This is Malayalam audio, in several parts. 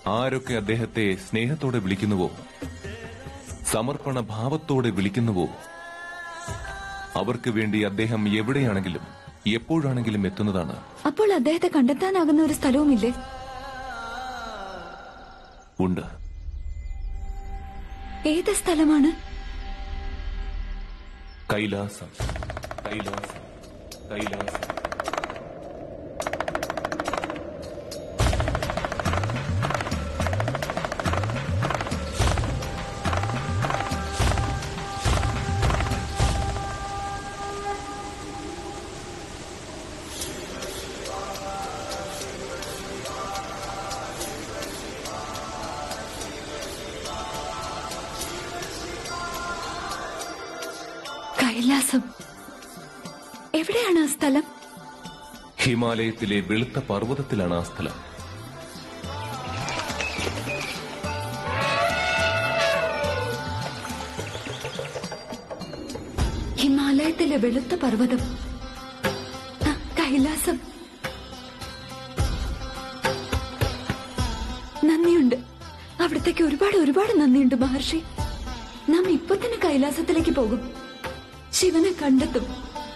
ആരൊക്കെ അദ്ദേഹത്തെ സ്നേഹത്തോടെ വിളിക്കുന്നുവോ സമർപ്പണ ഭാവത്തോടെ വിളിക്കുന്നുവോ അവർക്ക് വേണ്ടി അദ്ദേഹം എവിടെയാണെങ്കിലും എപ്പോഴാണെങ്കിലും എത്തുന്നതാണ് അപ്പോൾ അദ്ദേഹത്തെ കണ്ടെത്താനാകുന്ന ഒരു സ്ഥലവുമില്ലേ ഉണ്ട് ഏത് സ്ഥലമാണ് കൈലാസം കൈലാസം കൈലാസം കൈലാസം എവിടെയാണ് ആ സ്ഥലം ഹിമാലയത്തിലെ വെളുത്ത പർവ്വതത്തിലാണ് ആ സ്ഥലം ഹിമാലയത്തിലെ വെളുത്ത പർവ്വതം ആ, കൈലാസം നന്ദിയുണ്ട് അവിടത്തേക്ക് ഒരുപാട് ഒരുപാട് നന്ദിയുണ്ട് മഹർഷി നാം ഇപ്പൊ തന്നെ കൈലാസത്തിലേക്ക് പോകും ശിവനെ കണ്ടെത്തും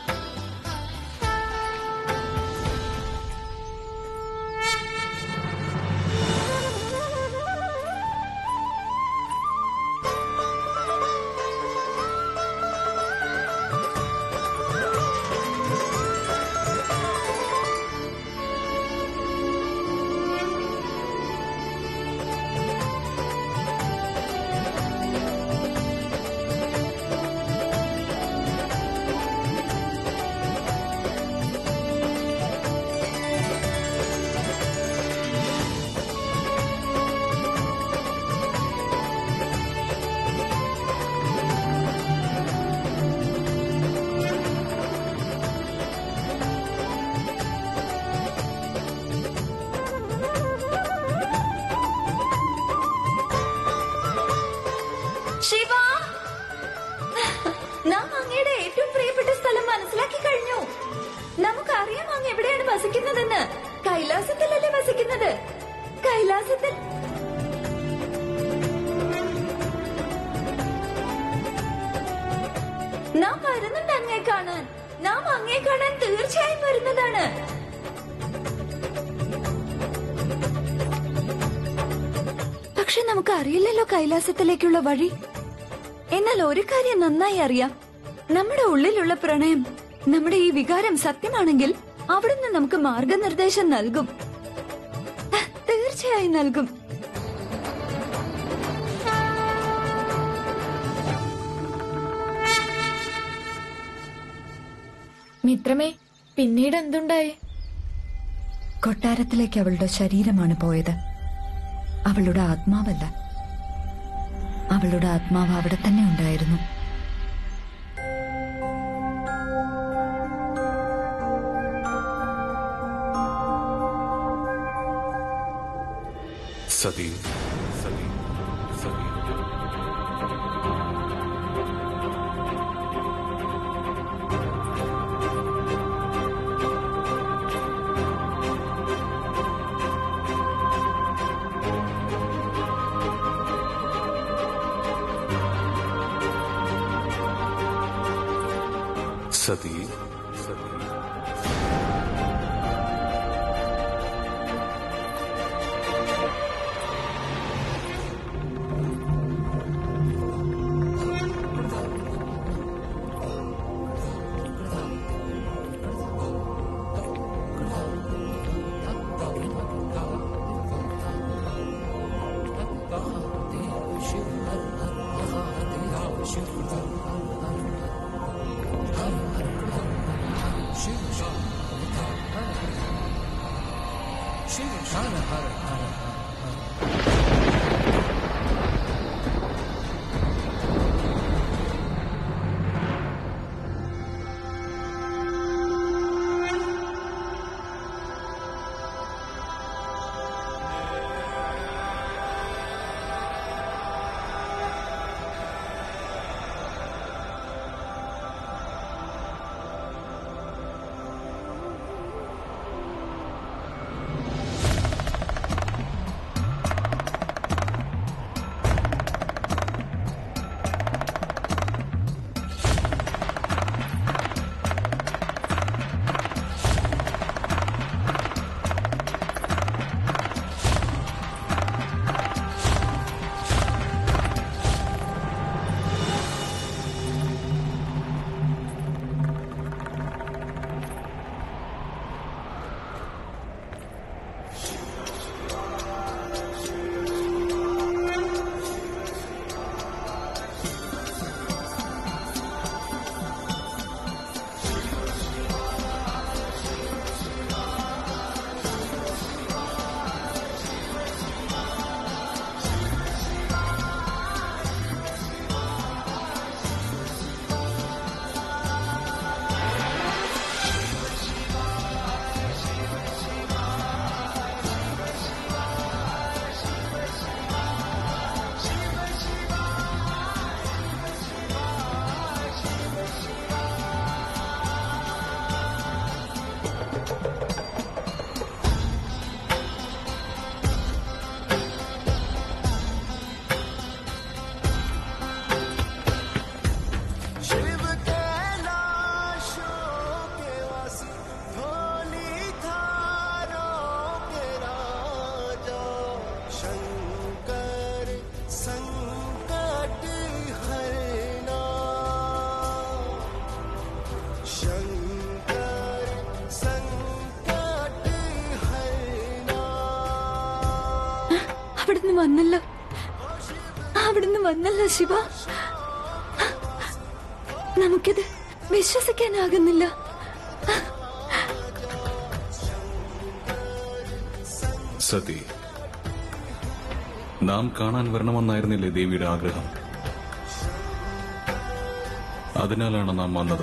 ശിവ നാം അങ്ങയുടെ ഏറ്റവും പ്രിയപ്പെട്ട സ്ഥലം മനസ്സിലാക്കി കഴിഞ്ഞു നമുക്കറിയാം അങ്ങ് എവിടെയാണ് വസിക്കുന്നതെന്ന് കൈലാസത്തിലല്ലേ വസിക്കുന്നത് കൈലാസത്തിൽ നാം വരുന്നുണ്ട് അങ്ങേ കാണാൻ നാം അങ്ങേ കാണാൻ തീർച്ചയായും വരുന്നതാണ് പക്ഷെ നമുക്ക് അറിയില്ലല്ലോ കൈലാസത്തിലേക്കുള്ള വഴി എന്നാൽ ഒരു കാര്യം നന്നായി അറിയാം നമ്മുടെ ഉള്ളിലുള്ള പ്രണയം നമ്മുടെ ഈ വികാരം സത്യമാണെങ്കിൽ അവിടുന്ന് നമുക്ക് മാർഗനിർദ്ദേശം നൽകും തീർച്ചയായും നൽകും മിത്രമേ പിന്നീട് എന്തുണ്ടായി കൊട്ടാരത്തിലേക്ക് അവളുടെ ശരീരമാണ് പോയത് അവളുടെ ആത്മാവല്ല അവളുടെ ആത്മാവ് അവിടെ തന്നെ ഉണ്ടായിരുന്നു സതി സതി സതി സതി സതി അവിടുന്ന് വന്നല്ലോ അവിടുന്ന് വന്നല്ലോ ശിവ നമുക്കിത് വിശ്വസിക്കാനാകുന്നില്ല സതി നാം കാണാൻ വരണമെന്നായിരുന്നില്ലേ ദേവിയുടെ ആഗ്രഹം അതിനാലാണ് നാം വന്നത്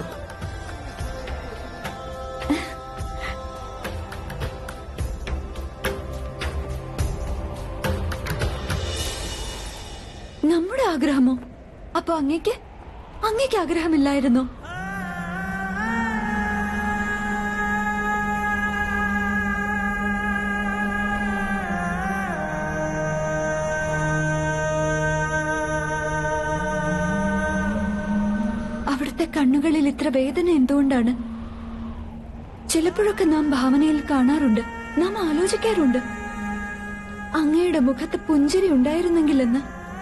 നമ്മുടെ ആഗ്രഹമോ അപ്പൊ അങ്ങേക്ക് അങ്ങേക്ക് ആഗ്രഹമില്ലായിരുന്നോ അവിടുത്തെ കണ്ണുകളിൽ ഇത്ര വേദന എന്തുകൊണ്ടാണ് ചിലപ്പോഴൊക്കെ നാം ഭാവനയിൽ കാണാറുണ്ട് നാം ആലോചിക്കാറുണ്ട് അങ്ങയുടെ മുഖത്ത് പുഞ്ചിരി ഉണ്ടായിരുന്നെങ്കിലെന്ന്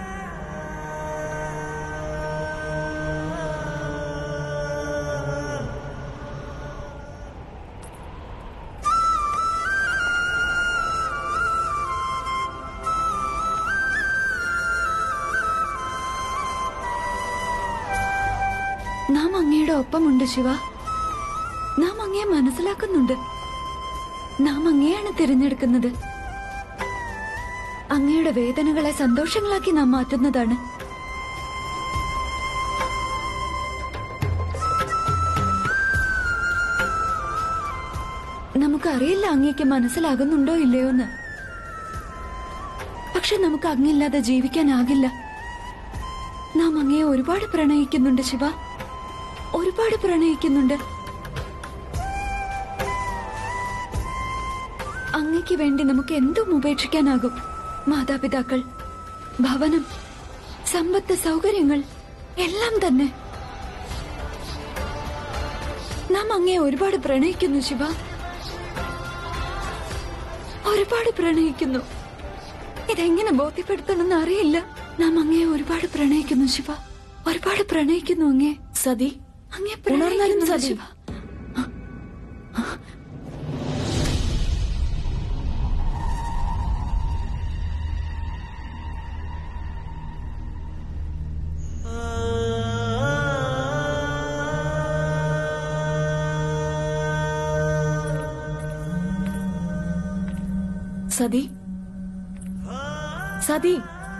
നാം അങ്ങയുടെ ഒപ്പമുണ്ട് ശിവ നാം അങ്ങയെ മനസ്സിലാക്കുന്നുണ്ട് നാം അങ്ങയെയാണ് തിരഞ്ഞെടുക്കുന്നത് അങ്ങയുടെ വേദനകളെ സന്തോഷങ്ങളാക്കി നാം മാറ്റുന്നതാണ് നമുക്കറിയില്ല അങ്ങേക്ക് മനസ്സിലാകുന്നുണ്ടോ ഇല്ലയോ എന്ന് പക്ഷെ നമുക്ക് അങ്ങില്ലാതെ ജീവിക്കാനാകില്ല നാം അങ്ങയെ ഒരുപാട് പ്രണയിക്കുന്നുണ്ട് ശിവ ഒരുപാട് പ്രണയിക്കുന്നുണ്ട് അങ്ങയ്ക്ക് വേണ്ടി നമുക്ക് എന്തും ഉപേക്ഷിക്കാനാകും മാതാപിതാക്കൾ ഭവനം സമ്പത്ത് സൗകര്യങ്ങൾ എല്ലാം തന്നെ നാം അങ്ങയെ ഒരുപാട് പ്രണയിക്കുന്നു ശിവ ഒരുപാട് പ്രണയിക്കുന്നു ഇതെങ്ങനെ ബോധ്യപ്പെടുത്തണമെന്ന് അറിയില്ല നാം അങ്ങയെ ഒരുപാട് പ്രണയിക്കുന്നു ശിവ ഒരുപാട് പ്രണയിക്കുന്നു അങ്ങേ സതി അങ്ങേ ഉണർന്നാലും പ്രണയിക്കുന്നു സതി. ശിവ സതി സതി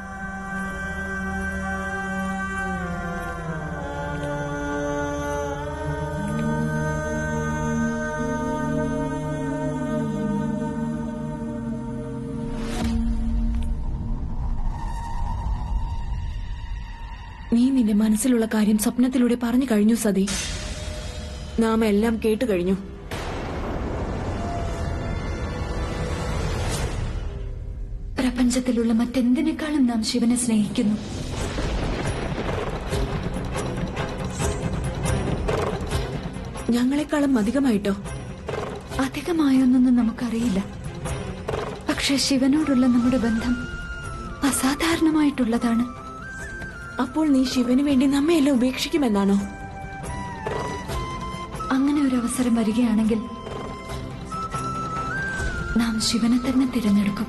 നീ നിന്റെ മനസ്സിലുള്ള കാര്യം സ്വപ്നത്തിലൂടെ പറഞ്ഞു കഴിഞ്ഞു സതി നാം എല്ലാം കേട്ടു കഴിഞ്ഞു പ്രപഞ്ചത്തിലുള്ള മറ്റെന്തിനേക്കാളും നാം ശിവനെ സ്നേഹിക്കുന്നു ഞങ്ങളെക്കാളും അധികമായിട്ടോ അധികമായൊന്നൊന്നും നമുക്കറിയില്ല പക്ഷെ ശിവനോടുള്ള നമ്മുടെ ബന്ധം അസാധാരണമായിട്ടുള്ളതാണ് അപ്പോൾ നീ ശിവന് വേണ്ടി നമ്മയെല്ലാം ഉപേക്ഷിക്കുമെന്നാണോ അങ്ങനെ ഒരു അവസരം വരികയാണെങ്കിൽ നാം ശിവനെ തന്നെ തിരഞ്ഞെടുക്കും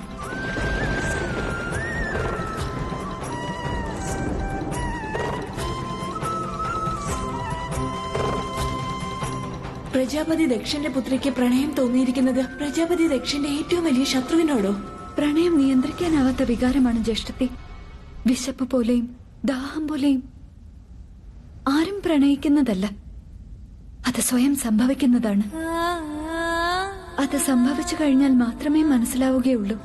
പ്രജാപതി ദക്ഷന്റെ പുത്രിക്ക് പ്രണയം തോന്നിയിരിക്കുന്നത് പ്രജാപതി ദക്ഷന്റെ ഏറ്റവും വലിയ ശത്രുവിനോടോ പ്രണയം നിയന്ത്രിക്കാനാവാത്ത വികാരമാണ് ജ്യേഷ്ഠത്തെ വിശപ്പ് പോലെയും ദാഹം പോലെയും ആരും പ്രണയിക്കുന്നതല്ല അത് സ്വയം സംഭവിക്കുന്നതാണ് അത് സംഭവിച്ചു കഴിഞ്ഞാൽ മാത്രമേ മനസ്സിലാവുകയുള്ളൂ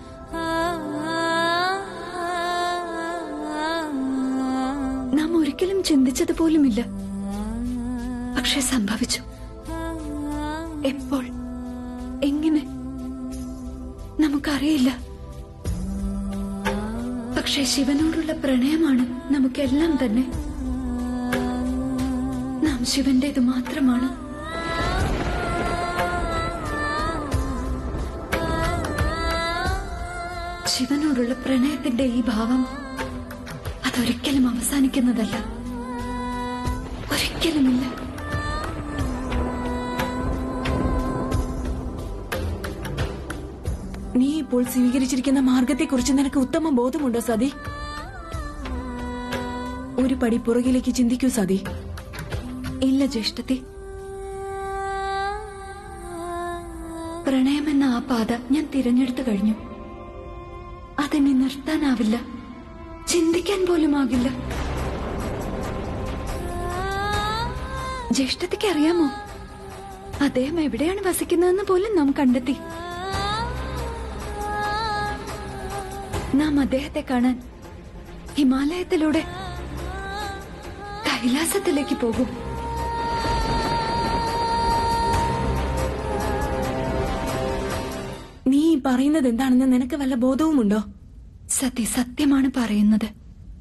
നാം ഒരിക്കലും ചിന്തിച്ചത് പോലുമില്ല പക്ഷെ സംഭവിച്ചു എപ്പോൾ എങ്ങനെ നമുക്കറിയില്ല പക്ഷെ ശിവനോടുള്ള പ്രണയമാണ് നമുക്കെല്ലാം തന്നെ നാം ശിവന്റേത് മാത്രമാണ് ശിവനോടുള്ള പ്രണയത്തിന്റെ ഈ ഭാവം അതൊരിക്കലും അവസാനിക്കുന്നതല്ല ഒരിക്കലുമില്ല നീ ഇപ്പോൾ സ്വീകരിച്ചിരിക്കുന്ന മാർഗത്തെക്കുറിച്ച് നിനക്ക് ഉത്തമ ബോധമുണ്ടോ സതി ഒരു പടി പുറകിലേക്ക് ചിന്തിക്കൂ സതി ഇല്ല ജ്യേഷ്ഠത്തി പ്രണയമെന്ന ആ പാത ഞാൻ തിരഞ്ഞെടുത്തു കഴിഞ്ഞു അതിനി നിർത്താനാവില്ല ചിന്തിക്കാൻ പോലും ആകില്ല ജ്യേഷ്ഠത്തിക്ക് അറിയാമോ അദ്ദേഹം എവിടെയാണ് വസിക്കുന്നതെന്ന് പോലും നാം കണ്ടെത്തി നാം അദ്ദേഹത്തെ കാണാൻ ഹിമാലയത്തിലൂടെ കൈലാസത്തിലേക്ക് പോകും നീ ഈ പറയുന്നത് എന്താണെന്ന് നിനക്ക് വല്ല ബോധവുമുണ്ടോ സത്യ സത്യമാണ് പറയുന്നത്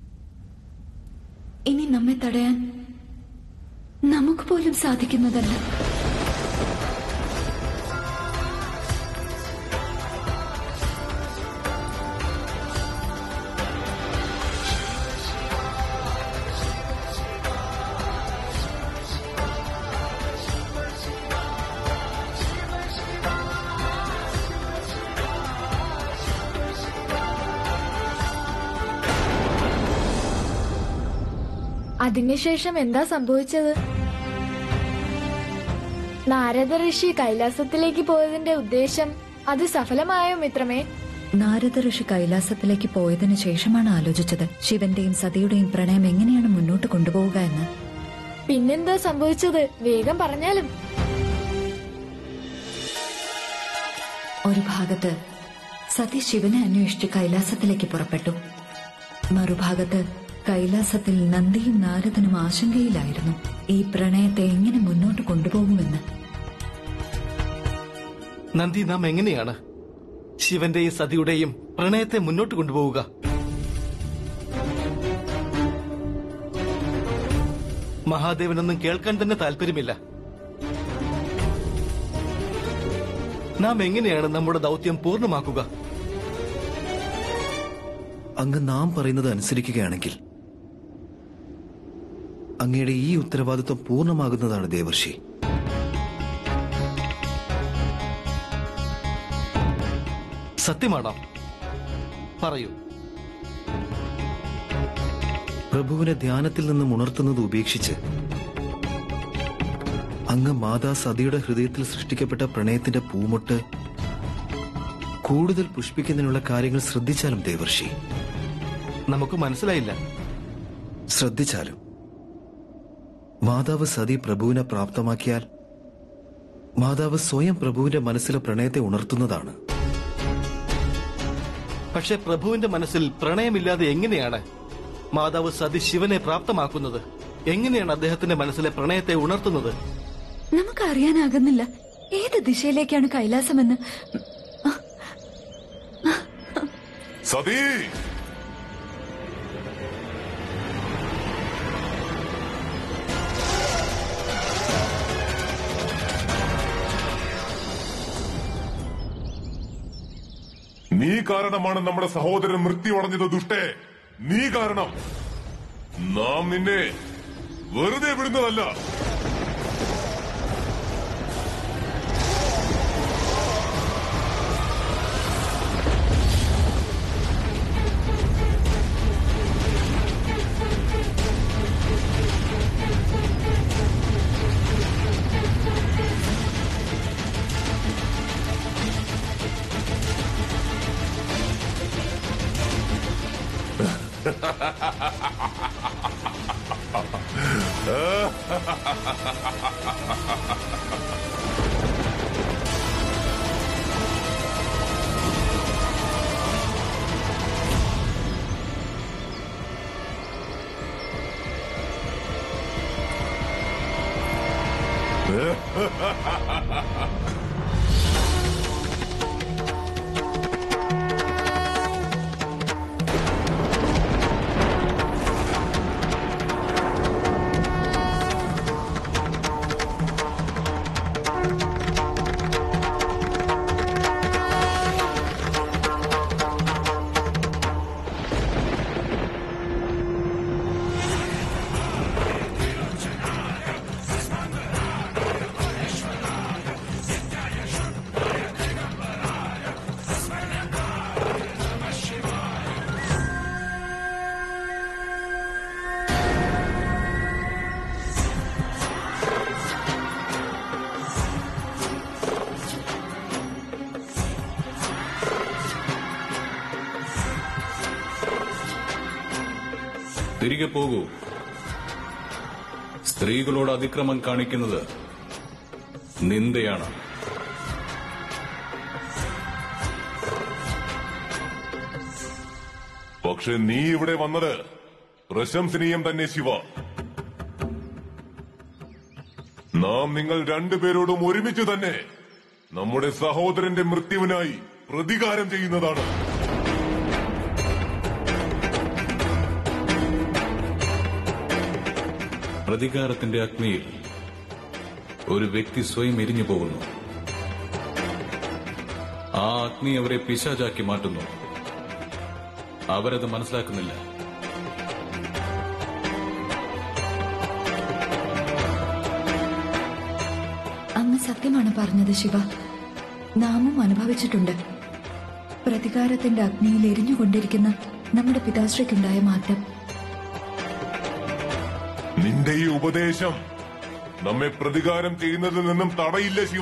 ഇനി നമ്മെ തടയാൻ നമുക്ക് പോലും സാധിക്കുന്നതല്ല അതിനുശേഷം എന്താ സംഭവിച്ചത് നാരദ ഋഷി കൈലാസത്തിലേക്ക് പോയതിന്റെ ഉദ്ദേശം അത് സഫലമായോ മിത്രമേ നാരദ ഋഷി കൈലാസത്തിലേക്ക് പോയതിനു ശേഷമാണ് ആലോചിച്ചത് ശിവന്റെയും സതിയുടെയും പ്രണയം എങ്ങനെയാണ് മുന്നോട്ട് കൊണ്ടുപോവുക എന്ന് പിന്നെന്താ സംഭവിച്ചത് വേഗം പറഞ്ഞാലും ഒരു ഭാഗത്ത് സതി ശിവനെ അന്വേഷിച്ച് കൈലാസത്തിലേക്ക് പുറപ്പെട്ടു മറുഭാഗത്ത് കൈലാസത്തിൽ നന്ദിയും നാരദനും ആശങ്കയിലായിരുന്നു ഈ പ്രണയത്തെ എങ്ങനെ മുന്നോട്ട് കൊണ്ടുപോകുമെന്ന് നന്ദി നാം എങ്ങനെയാണ് ശിവന്റെയും സതിയുടെയും പ്രണയത്തെ മുന്നോട്ട് കൊണ്ടുപോവുക മഹാദേവനൊന്നും കേൾക്കാൻ തന്നെ താല്പര്യമില്ല നാം എങ്ങനെയാണ് നമ്മുടെ ദൗത്യം പൂർണ്ണമാക്കുക അങ്ങ് നാം പറയുന്നത് അനുസരിക്കുകയാണെങ്കിൽ അങ്ങയുടെ ഈ ഉത്തരവാദിത്വം പൂർണ്ണമാകുന്നതാണ് ദേവർഷി സത്യമാണോ പറയൂ പ്രഭുവിനെ ധ്യാനത്തിൽ നിന്നും ഉണർത്തുന്നത് ഉപേക്ഷിച്ച് അങ്ങ് മാതാ സതിയുടെ ഹൃദയത്തിൽ സൃഷ്ടിക്കപ്പെട്ട പ്രണയത്തിന്റെ പൂമൊട്ട് കൂടുതൽ പുഷ്പിക്കുന്നതിനുള്ള കാര്യങ്ങൾ ശ്രദ്ധിച്ചാലും ദേവർഷി നമുക്ക് മനസ്സിലായില്ല ശ്രദ്ധിച്ചാലും മാതാവ് സതി പ്രഭുവിനെ പ്രാപ്തമാക്കിയാൽ മാതാവ് സ്വയം പ്രഭുവിന്റെ മനസ്സിലെ പ്രണയത്തെ ഉണർത്തുന്നതാണ് പക്ഷെ പ്രഭുവിന്റെ മനസ്സിൽ പ്രണയമില്ലാതെ എങ്ങനെയാണ് മാതാവ് സതി ശിവനെ പ്രാപ്തമാക്കുന്നത് എങ്ങനെയാണ് അദ്ദേഹത്തിന്റെ മനസ്സിലെ പ്രണയത്തെ ഉണർത്തുന്നത് നമുക്ക് അറിയാനാകുന്നില്ല ഏത് ദിശയിലേക്കാണ് കൈലാസമെന്ന് സതീ നീ കാരണമാണ് നമ്മുടെ സഹോദരൻ മൃത്യുവടഞ്ഞത് ദുഷ്ടേ നീ കാരണം നാം നിന്നെ വെറുതെ വിടുന്നതല്ല തിരികെ പോകൂ സ്ത്രീകളോട് അതിക്രമം കാണിക്കുന്നത് നിന്ദയാണ് പക്ഷെ നീ ഇവിടെ വന്നത് പ്രശംസനീയം തന്നെ ശിവ നാം നിങ്ങൾ രണ്ടുപേരോടും ഒരുമിച്ച് തന്നെ നമ്മുടെ സഹോദരന്റെ മൃത്യുവിനായി പ്രതികാരം ചെയ്യുന്നതാണ് പ്രതികാരത്തിന്റെ അഗ്നിയിൽ ഒരു വ്യക്തി സ്വയം എരിഞ്ഞു പോകുന്നു ആ അഗ്നി അവരെ പിശാചാക്കി മാറ്റുന്നു അവരത് മനസ്സിലാക്കുന്നില്ല അങ്ങ് സത്യമാണ് പറഞ്ഞത് ശിവ നാമും അനുഭവിച്ചിട്ടുണ്ട് പ്രതികാരത്തിന്റെ അഗ്നിയിൽ എരിഞ്ഞുകൊണ്ടിരിക്കുന്ന നമ്മുടെ പിതാശ്രീക്കുണ്ടായ മാറ്റം നിന്റെ ഈ ഉപദേശം നമ്മെ പ്രതികാരം ചെയ്യുന്നതിൽ നിന്നും തടയില്ല ശിവ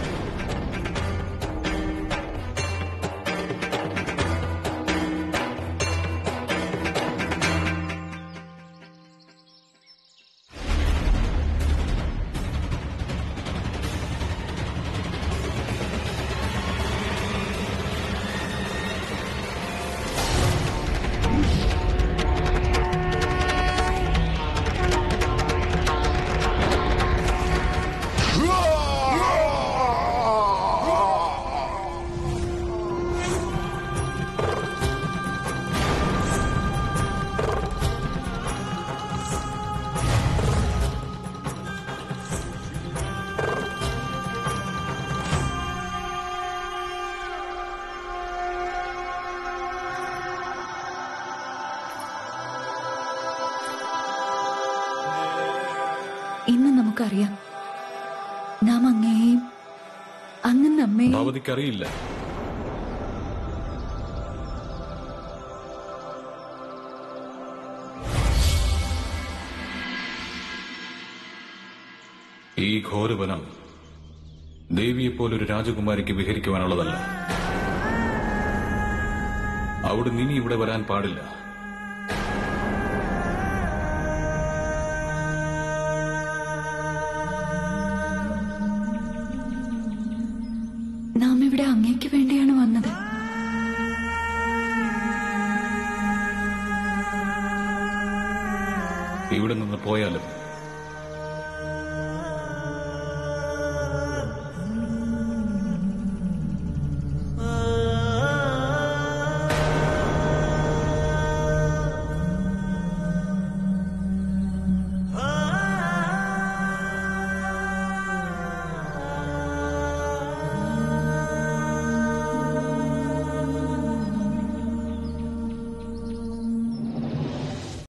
ഇന്ന് നമുക്കറിയാം നാം അങ്ങേയും അങ്ങ് നമ്മെയും ഭവതിക്കറിയില്ല ഈ ഘോരവനം ദേവിയെപ്പോലൊരു രാജകുമാരിക്ക് വിഹരിക്കുവാനുള്ളതല്ല അവിടുന്ന് ഇനി ഇവിടെ വരാൻ പാടില്ല നാം ഇവിടെ അങ്ങേക്ക് വേണ്ടിയാണ് വന്നത് ഇവിടെ നിന്ന് പോയാലും